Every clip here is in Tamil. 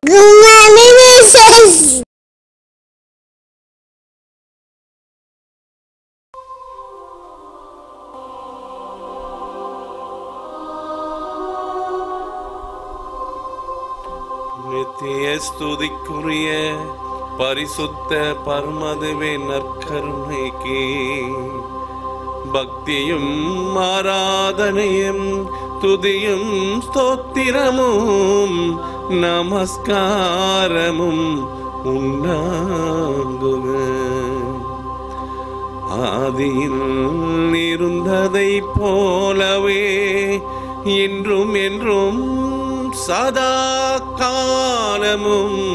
Humanization. நித்திய ஸ்துதிக்குரிய பரிசுத்த பரமதுவே நற்கருணைக்கு பக்தியும் ஆராதனையும் துதியும் ஸ்தோத்திரமும் நமஸ்காரமும் உண்டாகுக ஆதியில் இருந்ததைப் போலவே இன்றும் என்றும் சதா காலமும்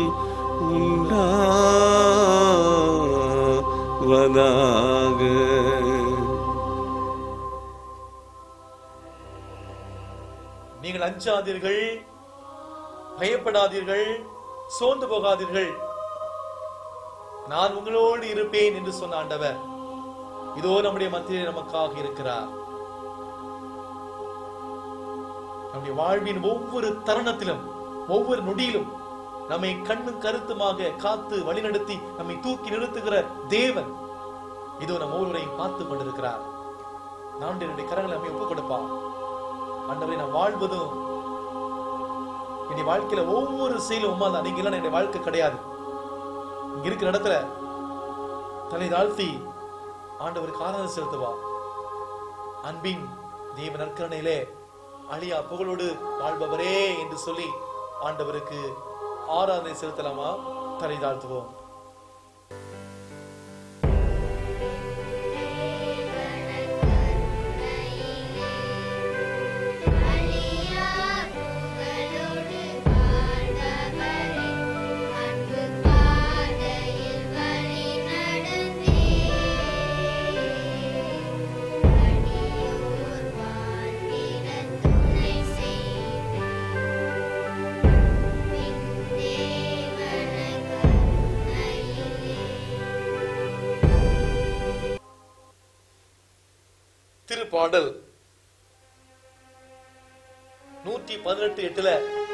உண்டாவதாக நீங்கள் அஞ்சாதீர்கள் பயப்படாதீர்கள் சோர்ந்து போகாதீர்கள் நான் உங்களோடு இருப்பேன் என்று சொன்ன ஆண்டவர் இதோ நம்முடைய மத்தியிலே நமக்காக இருக்கிறார் நம்முடைய வாழ்வின் ஒவ்வொரு தருணத்திலும் ஒவ்வொரு நொடியிலும் நம்மை கண்ணும் கருத்துமாக காத்து வழிநடத்தி நம்மை தூக்கி நிறுத்துகிற தேவன் இதோ நம்ம ஒவ்வொருவரையும் பார்த்து கொண்டிருக்கிறார் நான் என்னுடைய கரங்களை நம்மை ஒப்புக் கொடுப்பான் ஆண்டவரை நான் வாழ்வதும் என்னுடைய வாழ்க்கையில ஒவ்வொரு செயலும் உமா தான் நீங்க இல்லைன்னா என்னுடைய வாழ்க்கை கிடையாது இங்க இருக்கிற இடத்துல தலை தாழ்த்தி ஆண்டவருக்கு ஆராதனை செலுத்துவா அன்பின் தேவ நற்கரணையிலே அழியா புகழோடு வாழ்பவரே என்று சொல்லி ஆண்டவருக்கு ஆராதனை செலுத்தலாமா தலை தாழ்த்துவோம் திருப்பாடல் நூற்றி பதினெட்டு எட்டுல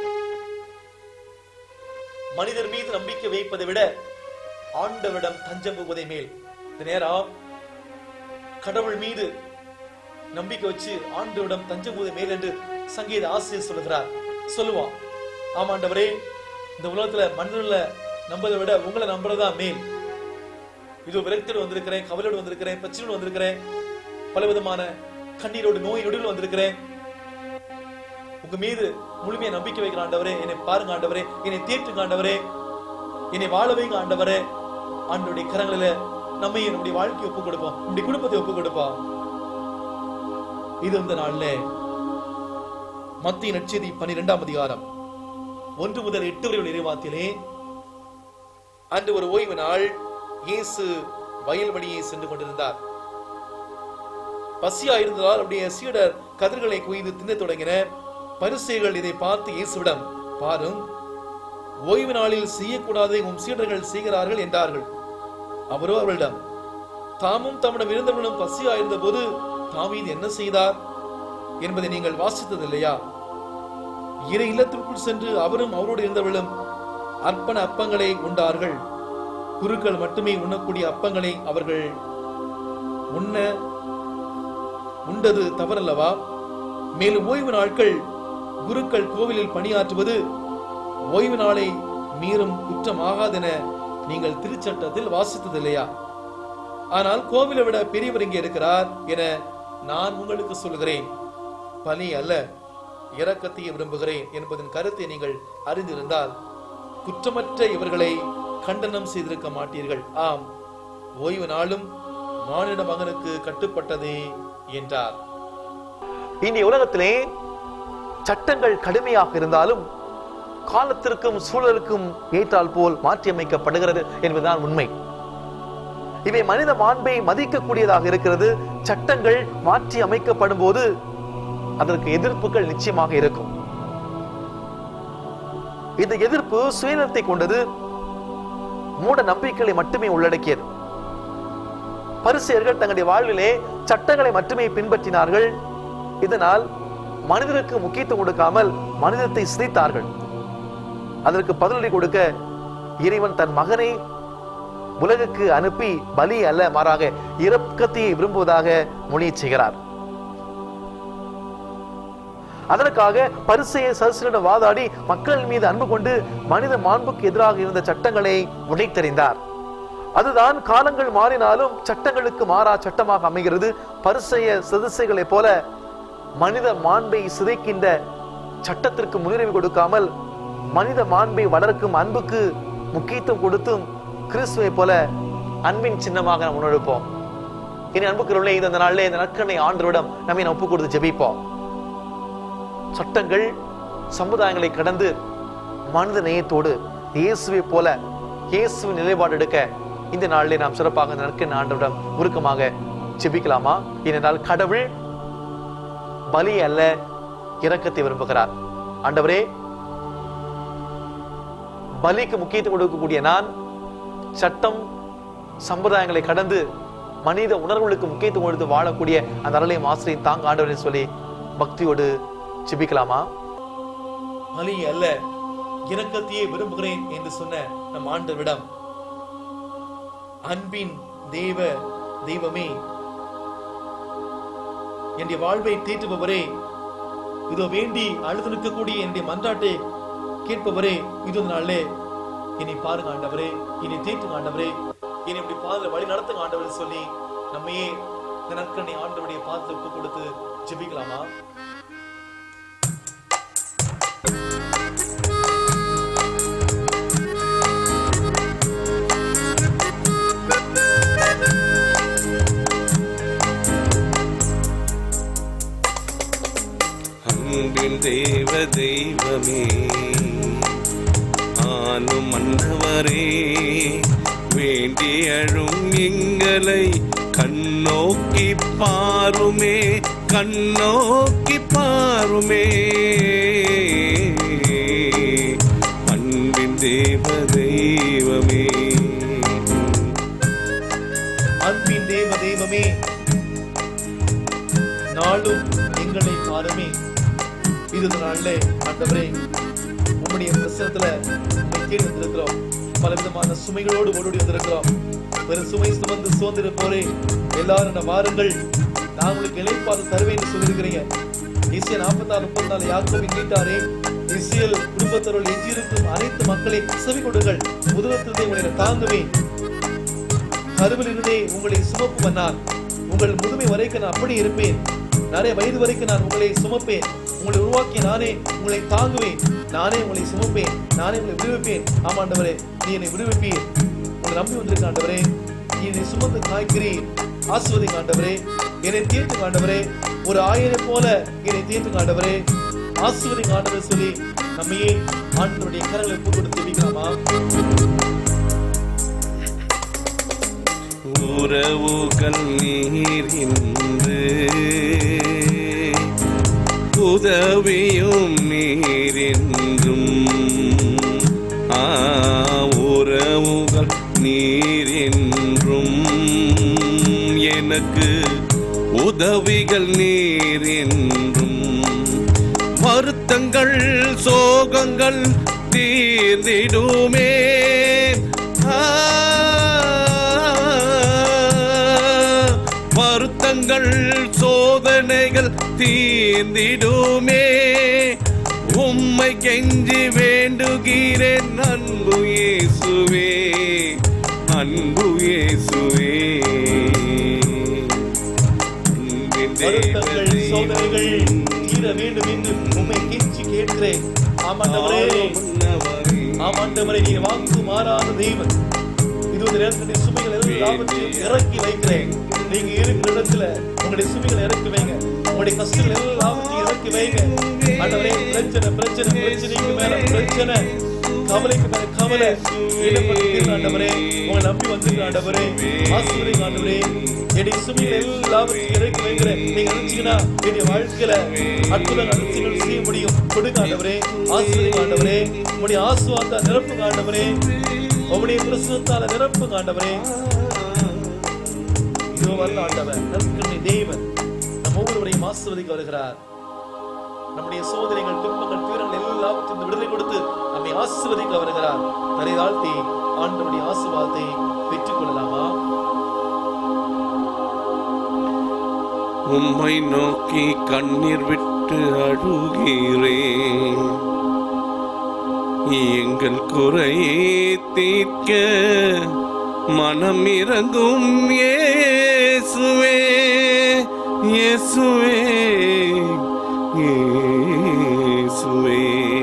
மனிதர் மீது நம்பிக்கை வைப்பதை விட ஆண்டவரிடம் தஞ்சம் புகுவதை மேல் இந்த நேரம் கடவுள் மீது நம்பிக்கை வச்சு ஆண்டவரிடம் தஞ்சம் புகுவதை மேல் என்று சங்கீத ஆசிரியர் சொல்லுகிறார் சொல்லுவான் ஆமாண்டவரே இந்த உலகத்துல மனிதர்ல நம்பதை விட உங்களை நம்புறதா மேல் இது விரக்தியோடு வந்திருக்கிறேன் கவலையோடு வந்திருக்கிறேன் பிரச்சனையோடு வந்திருக்கிறேன் பல விதமான கண்ணீரோடு நோய் நொடியில் வந்திருக்கிறேன் உங்க மீது முழுமையா நம்பிக்கை வைக்கிற ஆண்டவரே என்னை பாருங்க ஆண்டவரே என்னை தீர்த்துங்க ஆண்டவரே என்னை வாழ வைங்க ஆண்டவரே ஆண்டுடைய கரங்களில நம்ம நம்முடைய வாழ்க்கையை ஒப்பு கொடுப்போம் நம்முடைய குடும்பத்தை ஒப்பு கொடுப்போம் இது இந்த நாள்ல மத்திய நட்சதி பன்னிரெண்டாம் அதிகாரம் ஒன்று முதல் எட்டு வரை உள்ள இறைவாத்திலே அன்று ஒரு ஓய்வு நாள் இயேசு வயல் வழியே சென்று கொண்டிருந்தார் பசியா இருந்ததால் அவருடைய சீடர் கதிர்களை குய்ந்து தின்னத் தொடங்கினர் பரிசேயர்கள் இதை பார்த்து இயேசுவிடம் பாரும் ஓய்வு நாளில் செய்யக்கூடாததை உம் சீடர்கள் செய்கிறார்கள் என்றார்கள் அவரோ அவர்களிடம் தாமும் தம்மிடம் இருந்தவர்களும் பசியா இருந்தபோது தாவீது என்ன செய்தார் என்பதை நீங்கள் வாசித்தது இல்லையா இறை இல்லத்திற்குள் சென்று அவரும் அவரோடு இருந்தவர்களும் அர்ப்பண அப்பங்களை உண்டார்கள் குருக்கள் மட்டுமே உண்ணக்கூடிய அப்பங்களை அவர்கள் உண்ண உண்டது தவறல்லவா மேலும் ஓய்வு நாட்கள் குருக்கள் கோவிலில் பணியாற்றுவது ஓய்வு நாளை மீறும் குற்றம் ஆகாதென நீங்கள் திருச்சட்டத்தில் வாசித்தது இல்லையா ஆனால் கோவிலை விட பெரியவர் இங்கே இருக்கிறார் என நான் உங்களுக்கு சொல்கிறேன் பலி அல்ல இரக்கத்தையே விரும்புகிறேன் என்பதன் கருத்தை நீங்கள் அறிந்திருந்தால் குற்றமற்ற இவர்களை கண்டனம் செய்திருக்க மாட்டீர்கள் ஆம் ஓய்வு நாளும் மானிட மகனுக்கு கட்டுப்பட்டதே என்றார் இன்றைய உலகத்திலே சட்டங்கள் கடுமையாக இருந்தாலும் காலத்திற்கும் சூழலுக்கும் ஏற்றால் போல் மாற்றியமைக்கப்படுகிறது என்பதுதான் உண்மை இவை மனித மாண்பை மதிக்கக்கூடியதாக இருக்கிறது சட்டங்கள் மாற்றி அமைக்கப்படும் போது அதற்கு எதிர்ப்புகள் நிச்சயமாக இருக்கும் இந்த எதிர்ப்பு சுயநலத்தை கொண்டது மூட நம்பிக்கைகளை மட்டுமே உள்ளடக்கியது பரிசெயர்கள் தங்களுடைய வாழ்விலே சட்டங்களை மட்டுமே பின்பற்றினார்கள் இதனால் மனிதருக்கு முக்கியத்துவம் கொடுக்காமல் மனிதத்தை சிதைத்தார்கள் அதற்கு பதிலடி கொடுக்க இறைவன் தன் மகனை உலகுக்கு அனுப்பி பலி அல்ல மாறாக இரக்கத்தையே விரும்புவதாக மொழியச் செய்கிறார் அதற்காக பரிசைய சரசனிடம் வாதாடி மக்கள் மீது அன்பு கொண்டு மனித மாண்புக்கு எதிராக இருந்த சட்டங்களை உடைத்தெறிந்தார் அதுதான் காலங்கள் மாறினாலும் சட்டங்களுக்கு மாறா சட்டமாக அமைகிறது பரிசைய சதுசைகளைப் போல மனித மாண்பை சிதைக்கின்ற சட்டத்திற்கு முன்னுரிமை கொடுக்காமல் மனித மாண்பை வளர்க்கும் அன்புக்கு முக்கியத்துவம் கொடுத்தும் கிறிஸ்துவை போல அன்பின் சின்னமாக நாம் உணர்ப்போம் இனி அன்புக்குள்ளே இந்த நாளிலே இந்த நற்கனை ஆண்டவரிடம் நம்மை நாம் ஒப்பு கொடுத்து ஜெபிப்போம் சட்டங்கள் சமுதாயங்களை கடந்து மனித நேயத்தோடு இயேசுவை போல இயேசுவின் நிலைப்பாடு எடுக்க இந்த நாளிலே நாம் சிறப்பாக இந்த நற்கன் ஆண்டவரிடம் உருக்கமாக ஜெபிக்கலாமா ஏனென்றால் கடவுள் பலி அல்ல இரக்கத்தை விரும்புகிறார் ஆண்டவரே பலிக்கு முக்கியத்துவம் கொடுக்கக்கூடிய நான் சட்டம் சம்பிரதாயங்களை கடந்து மனித உணர்வுகளுக்கு முக்கியத்துவம் கொடுத்து வாழக்கூடிய அந்த அருளையும் ஆசிரியை தாங்க ஆண்டவரே சொல்லி பக்தியோடு ஜெபிக்கலாமா பலி அல்ல இரக்கத்தையே விரும்புகிறேன் என்று சொன்ன நம் ஆண்டவரிடம் அன்பின் தேவ தெய்வமே என்னுடைய வாழ்வை தேற்றுபவரே இதோ வேண்டி அழுது நிற்கக்கூடிய என்னுடைய மன்றாட்டை கேட்பவரே இது நாளே என்னை பாருங்க ஆண்டவரே என்னை தேற்றுங்க ஆண்டவரே என்னை இப்படி பாதல வழி நடத்துங்க ஆண்டவரே சொல்லி நம்மையே இந்த நற்கண்ணை ஆண்டவருடைய பாதத்தை ஒப்பு கொடுத்து ஜெபிக்கலாமா அன்பின் தேவ தெய்வமே ஆனும் மன்னவரே வேண்டி அழும் எங்களை கண்ணோக்கி பாருமே கண்ணோக்கி பாருமே அன்பின் தேவ தெய்வமே அன்பின் தேவ தெய்வமே நாளும் எங்களை பாருமே இது நாள்ல ஆண்டவரே உம்முடைய பிரசனத்துல உம்மை தேடி வந்திருக்கிறோம் பல விதமான சுமைகளோடு ஓடி வந்திருக்கிறோம் வெறும் சுமை சுமந்து சுதந்திர போரே எல்லாரும் என்ன வாருங்கள் நான் உங்களுக்கு இலைப்பாறு தருவேன் சொல்லியிருக்கிறீங்க இசிய நாற்பத்தி ஆறு முப்பத்தி நாலு யாக்கோவின் வீட்டாரே இசியல் குடும்பத்தருள் எஞ்சியிருக்கும் அனைத்து மக்களை செவி கொடுங்கள் முதுகத்திலே உங்களை தாங்குவேன் கருவிலிருந்தே உங்களை சுமப்புவன் நான் உங்கள் முதுமை வரைக்கும் நான் அப்படி இருப்பேன் நிறைய வயது வரைக்கும் நான் உங்களை சுமப்பேன் உங்களை உருவாக்கிய நானே உங்களை தாங்குவேன் நானே உங்களை சுமப்பேன் நானே உங்களை விடுவிப்பேன் ஆமாண்டவரே நீ என்னை விடுவிப்பீர் உங்களை நம்பி வந்திருக்க ஆண்டவரே நீ என்னை சுமந்து காய்க்கிறீர் ஆசுவதிங்க ஆண்டவரே என்னை தீர்த்து ஆண்டவரே ஒரு ஆயரை போல என்னை தீர்த்து ஆண்டவரே ஆசுவதிங்க ஆண்டவரே சொல்லி நம்மையே ஆண்டவருடைய கரங்களை ஒப்பு கொடுத்து வைக்கலாமா உறவுகள் நீர் இன்று உதவியும் நீர் என்றும் ஆ உறவுகள் நீர் என்றும் எனக்கு உதவிகள் நீர் என்றும் வருத்தங்கள் சோகங்கள் தீர்ந்திடுமே ஆ, வருத்தங்கள் சோதனைகள் தீர்ந்திடுமே உம்மை கெஞ்சி வேண்டுகிறேன் அன்பு இயேசுவே அன்பு இயேசுவே அன்பின் வருத்தங்கள் தேவனே. சோதனைகள் தீர வேண்டும் என்று உம்மை கெஞ்சி கேட்கிறேன் ஆமாண்டவரே ஆண்டவரே. ஆமாண்டவரே நீ வாக்கு மாறாத தெய்வன் இது ஒரு நேரத்தில் சுமைகள் எல்லாவற்றையும் இறக்கி வைக்கிறேன் நீங்க இருக்கிற இடத்துல உங்களுடைய சுமைகளை இறக்கி வைங்க உங்களுடைய கஷ்டங்கள் எல்லாவற்றையும் இறக்கி வைங்க ஆண்டவரே பிரச்சனை பிரச்சனை பிரச்சனைக்கு மேல பிரச்சனை கவலைக்கு மேல கவலை ஈடுபட்டு ஆண்டவரே உங்களை நம்பி வந்து ஆண்டவரே ஆசிரியர் ஆண்டவரே என்னுடைய சுமைகள் எல்லாவற்றையும் இறக்கி வைக்கிறேன் நீங்க நினைச்சீங்கன்னா என்னுடைய வாழ்க்கையில அற்புத அதிசயங்கள் செய்ய முடியும் கொடுங்க ஆண்டவரே ஆசிரியர் ஆண்டவரே உங்களுடைய ஆசுவாத்த நிரப்பு ஆண்டவரே உங்களுடைய பிரசுத்தால நிரப்பு ஆண்டவரே இதோ வரல ஆண்டவர் நற்கண்ணை தேவன் நம்ம ஒவ்வொருவரையும் ஆசிர்வதிக்க வருகிறார் நம்முடைய சோதனைகள் துன்பங்கள் துயரங்கள் எல்லாவற்றையும் விடுதலை கொடுத்து நம்மை ஆசீர்வதிக்க வருகிறார் தலை தாழ்த்தி ஆண்டவருடைய ஆசீர்வாதத்தை பெற்றுக் கொள்ளலாமா உம்மை நோக்கி கண்ணீர் விட்டு அழுகிறேன் எங்கள் குறையை தீர்க்க மனம் இறங்கும் இயேசுவே இயேசுவே இயேசுவே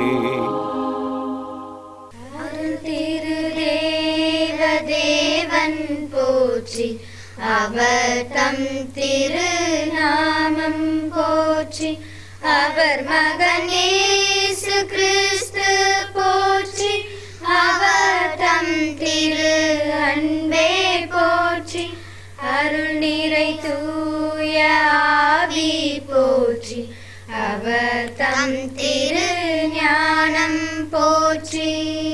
திருதேவதேவன் போற்றி அவர் தம் திருநாமம் போற்றி அவர் மகன் இயேசு கிறிஸ்து போற்றி அவர் தம் திரு அன்பே போற்றி அருள் நிறை தூய ஆவி போற்றி அவர் தம் திரு ஞானம் போற்றி